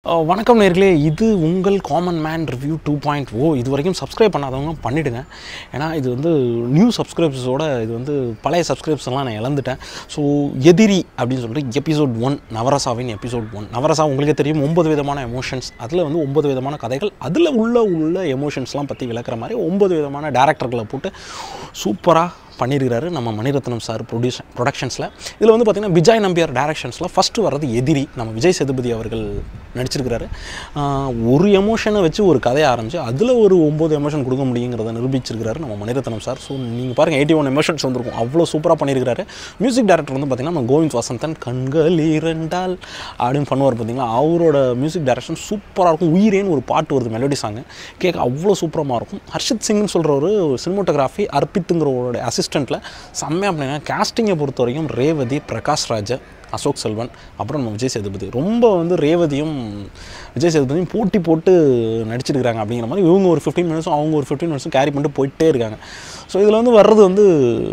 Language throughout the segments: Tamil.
அஹ் வணக்கம் நேர்களே இது உங்கள் common man review two point O இது வரைக்கும் சப்ஸ்கிரைப் பண்ணாதவங்க பண்ணிவிடுங்க ஏன்னா இது வந்து நியூ சப்ஸ்கிரைப்ஸோட இது வந்து பழைய சப்ஸ்கிரைப்ஸ் எல்லாம் நான் இழந்துட்டேன் ஸோ எதிரி அப்படின்னு சொல்லிட்டு எபிசோட் ஒன் நவரசாவின் எபிசோட் ஒன் நவரசா உங்களுக்கே தெரியும் ஒன்பது விதமான எமோஷன்ஸ் அதில் வந்து ஒன்பது விதமான கதைகள் அதில் உள்ள உள்ள எமோஷன்ஸ்லாம் பற்றி விளக்குற மாதிரி ஒன்பது விதமான டேரக்டர்களை போட்டு சூப்பராக பண்ணியிருக்கிறாரு நம்ம மணிரத்னம் சார் ப்ரொடியூஸ் ப்ரொடக்ஷன்ஸில் இதில் வந்து பார்த்திங்கன்னா விஜய் நம்பியார் டேரக்ஷன்ஸில் ஃபஸ்ட்டு வர்றது எதிரி நம்ம விஜய் சேதுபதி அவர்கள் நடிச்சிருக்கிறாரு ஆஹ் ஒரு எமோஷனை வச்சு ஒரு கதையை ஆரம்பித்து அதில் ஒரு ஒம்பது எமோஷன் கொடுக்க முடியுங்கிறத நிரூபிச்சிருக்கிறாரு நம்ம மணிரத்னம் சார் ஸோ நீங்கள் பாருங்கள் எயிட்டி ஒன் எமோஷன்ஸ் வந்திருக்கும் அவ்வளோ சூப்பராக பண்ணியிருக்கிறாரு மியூசிக் டேரக்டர் வந்து பார்த்திங்கன்னா நம்ம கோவிந்த் வசந்தன் கண்கள் இரண்டால் அப்படின்னு பண்ணுவார் பார்த்தீங்களா அவரோட மியூசிக் டைரக்ஷன் சூப்பராக இருக்கும் உயிரேன்னு ஒரு பாட்டு வருது மெலோடி சாங்கு கேட்க அவ்வளோ சூப்பரமாக இருக்கும் ஹர்ஷித் சிங்னு சொல்கிற ஒரு சினிமோட்டோகிராஃபி அர்ப்பித்துங்கிறவரோட அசிஸ்டண்ட்டில் செம்மையாக பண்ணிங்க கேஸ்டிங்கை பொறுத்த வரைக்கும் ரேவதி பிரகாஷ் ராஜ் அசோக் செல்வன் அப்புறம் நம்ம விஜய் சேதுபதி ரொம்ப வந்து ரேவதியும் விஜய் சேதுபதியும் போட்டி போட்டு நடிச்சிருக்கிறாங்க அப்படிங்கிற மாதிரி இவங்க ஒரு ஃபிஃப்டீன் மினிட்ஸும் அவங்க ஒரு ஃபிஃப்டீன் மினிட்ஸும் கேரி பண்ணிட்டு போயிட்டே இருக்காங்க ஸோ இதில் வந்து வர்றது வந்து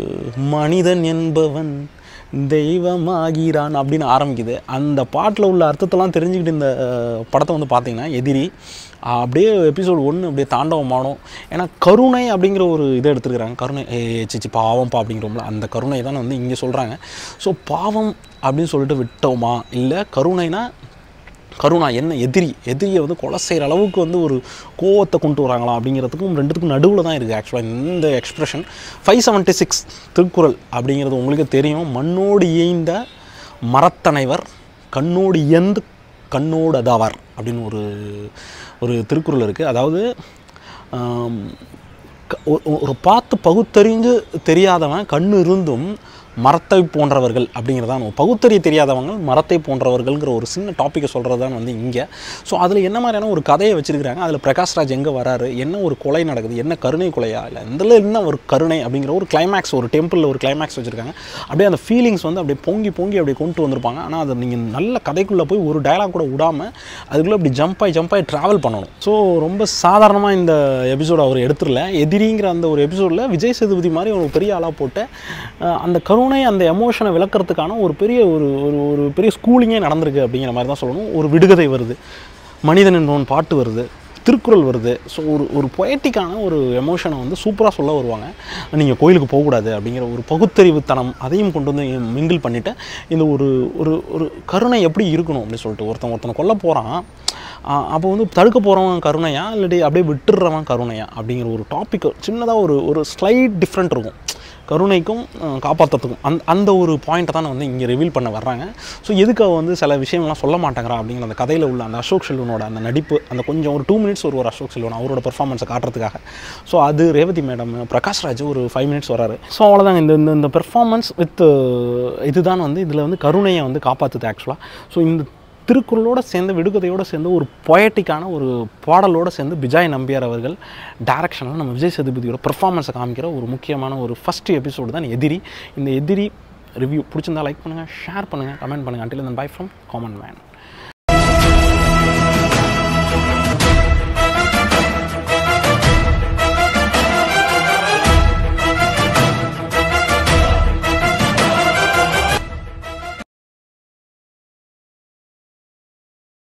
மனிதன் என்பவன் தெய்வமாகிறான் அப்படின்னு ஆரம்பிக்குது அந்த பாட்டில் உள்ள அர்த்தத்தெல்லாம் தெரிஞ்சுக்கிட்டு இந்த அஹ், படத்தை வந்து பார்த்தீங்கன்னா எதிரி அஹ், அப்படியே எபிசோட் ஒன்று அப்படியே தாண்டவமானோம் ஏன்னா கருணை அப்படிங்கிற ஒரு இதை எடுத்துருக்குறாங்க கருணை ஏ சிச்சி பாவம்ப்பா அப்படிங்கிறோம்ல அந்த கருணை தான் வந்து இங்கே சொல்கிறாங்க ஸோ பாவம் அப்படின்னு சொல்லிட்டு விட்டோமா இல்லை கருணைனா கருணா என்ன எதிரி எதிரியை வந்து கொலை செய்கிற அளவுக்கு வந்து ஒரு கோவத்தை கொண்டு வராங்களா அப்படிங்கிறதுக்கும் ரெண்டுத்துக்கும் நடுவில் தான் இருக்குது ஆக்சுவலாக இந்த expression five seventy six Thirukkural அப்படிங்கிறது உங்களுக்கு தெரியும் மண்ணோடு இயைந்த மரத்தனைவர் கண்ணோடு இயந்து கண்ணோடு அதாவார் அப்படின்னு ஒரு ஒரு திருக்குறள் இருக்குது அதாவது ஆம், க- ஒ- ஒரு பார்த்து பகுத்தறிஞ்சு தெரியாதவன் கண் இருந்தும் மரத்தை போன்றவர்கள் அப்படிங்கிறதான் பகுத்தறிய தெரியாதவங்க மரத்தை போன்றவர்கள்ங்கிற ஒரு சின்ன டாப்பிக்கை சொல்கிறது தான் வந்து இங்கே ஸோ அதில் என்ன மாதிரியான ஒரு கதையை வச்சுருக்கிறாங்க அதில் பிரகாஷ்ராஜ் எங்கே வராரு என்ன ஒரு கொலை நடக்குது என்ன கருணை கொலையா இல்லை இதில் என்ன ஒரு கருணை அப்படிங்கிற ஒரு கிளைமேக்ஸ் ஒரு டெம்பிளில் ஒரு கிளைமேக்ஸ் வச்சுருக்காங்க அப்படியே அந்த ஃபீலிங்ஸ் வந்து அப்படியே பொங்கி பொங்கி அப்படியே கொண்டு வந்திருப்பாங்க ஆனால் அதை நீங்கள் நல்ல கதைக்குள்ளே போய் ஒரு டயலாக் கூட விடாமல் அதுக்குள்ளே அப்படி ஜம்ப் ஆகி ஜம்ப் ஆகி ட்ராவல் பண்ணணும் ஸோ ரொம்ப சாதாரணமாக இந்த எபிசோட் அவர் எடுத்துடல எதிரிங்கிற அந்த ஒரு எபிசோடில் விஜய் சேதுபதி மாதிரி ஒரு பெரிய ஆளாக போட்டு அஹ், அந்த கருணை அந்த எமோஷனை விளக்கறதுக்கான ஒரு பெரிய ஒரு ஒரு ஒரு பெரிய ஸ்கூலிங்கே நடந்திருக்கு அப்படிங்கிற மாதிரி தான் சொல்லணும் ஒரு விடுகதை வருது மனிதன் என்பவன் பாட்டு வருது திருக்குறள் வருது ஸோ ஒரு ஒரு பொயட்டிக்கான ஒரு எமோஷனை வந்து சூப்பராக சொல்ல வருவாங்க நீங்கள் கோயிலுக்கு போகக்கூடாது அப்படிங்கிற ஒரு பகுத்தறிவுத்தனம் அதையும் கொண்டு வந்து மிங்கிள் பண்ணிவிட்டு இந்த ஒரு ஒரு ஒரு கருணை எப்படி இருக்கணும் அப்படின்னு சொல்லிட்டு ஒருத்தன் ஒருத்தனை கொல்ல போகிறான் அப்போ வந்து தடுக்க போகிறவன் கருணையா இல்லாட்டி அப்படியே விட்டுடுறவன் கருணையா அப்படிங்கிற ஒரு டாபிக் சின்னதாக ஒரு ஒரு ஸ்லைட் டிஃப்ரெண்ட் இருக்கும் கருணைக்கும் அஹ், காப்பாற்றத்துக்கும் அந்த அந்த ஒரு பாயிண்ட்டை தான் வந்து இங்கே ரிவீல் பண்ண வர்றாங்க ஸோ எதுக்கு அவ வந்து சில விஷயங்கள்லாம் சொல்ல மாட்டேங்கிறா அப்படிங்கிற அந்த கதையில் உள்ள அந்த அசோக் செல்வனோட அந்த நடிப்பு அந்த கொஞ்சம் ஒரு டூ மினிட்ஸ் ஒரு ஒரு அசோக் செல்வன் அவரோட பெர்ஃபார்மன்ஸை காட்டுறதுக்காக ஸோ அது ரேவதி மேடம் பிரகாஷ் ராஜ் ஒரு ஃபைவ் மினிட்ஸ் வராரு ஸோ அவ்வளோதாங்க இந்த இந்த இந்த பெர்ஃபார்மன்ஸ் வித் இதுதான் வந்து இதில் வந்து கருணையை வந்து காப்பாற்றுது ஆக்சுவலாக ஸோ இந்த திருக்குறளோட சேர்ந்து விடுகதையோட சேர்ந்து ஒரு பொயட்டிக்கான ஒரு பாடலோட சேர்ந்து விஜய் நம்பியார் அவர்கள் டைரக்ஷனில் நம்ம விஜய் சேதுபதியோட பெர்ஃபார்மன்ஸை காமிக்கிற ஒரு முக்கியமான ஒரு ஃபஸ்ட் எபிசோடு தான் எதிரி இந்த எதிரி ரிவ்யூ பிடிச்சிருந்தா லைக் பண்ணுங்கள் ஷேர் பண்ணுங்கள் கமெண்ட் பண்ணுங்கள் until then bye from common man